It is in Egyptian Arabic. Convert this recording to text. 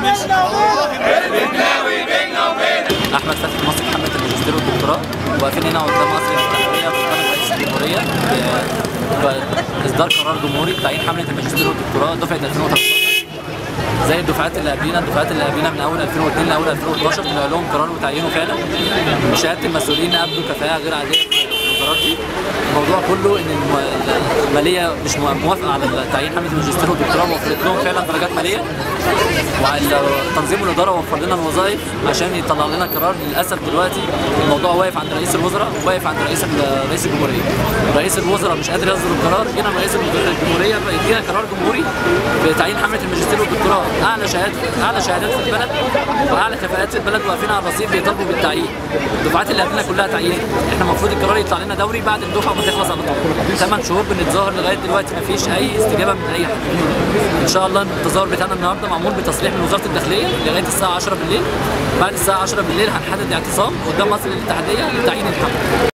احمد فتحي مصر محمد الماجستير والدكتوراه واقفين هنا قدام قصر الاتحاديه قدام رئيس الجمهوريه ب- باصدار قرار جمهوري بتعيين حمله الماجستير والدكتوراه دفعه 2013 زي الدفعات اللي قبلينا الدفعات اللي قبلينا من اول 2002 لاول 2012 طلع لهم قرار وتعينوا فعلا بشهاده المسؤولين قبلوا كفاءه غير عاديه في الوزارات دي الموضوع كله ان الم- الماليه مش موافقه على تعيين حمله الماجستير والدكتوراه وفرت لهم فعلا درجات ماليه وتنظيم الاداره وفر لنا الوظائف عشان يطلع لنا قرار للاسف دلوقتي الموضوع واقف عند رئيس الوزراء وواقف عند رئيس ال- رئيس الجمهوريه رئيس الوزراء مش قادر يصدر القرار جينا رئيس الجمهوريه يدينا قرار جمهوري بتعيين حمله الماجستير والدكتوراه اعلى شهادات اعلى شهادات في البلد واعلى كفاءات في البلد واقفين على الرصيف بيطالبوا بالتعيين الدفعات اللي قبلنا كلها تعيين احنا المفروض القرار يطلع لنا دوري بعد الدفعه ما تخلص على طول ثمان شهور بنتظاهر لغايه دلوقتي ما فيش اي استجابه من اي حد ان شاء الله التظاهر بتاعنا النهارده معمول بتصريح من وزاره الداخليه لغايه الساعه 10 بالليل بعد الساعه 10 بالليل هنحدد اعتصام قدام مصر الاتحاديه لتعيين الحمله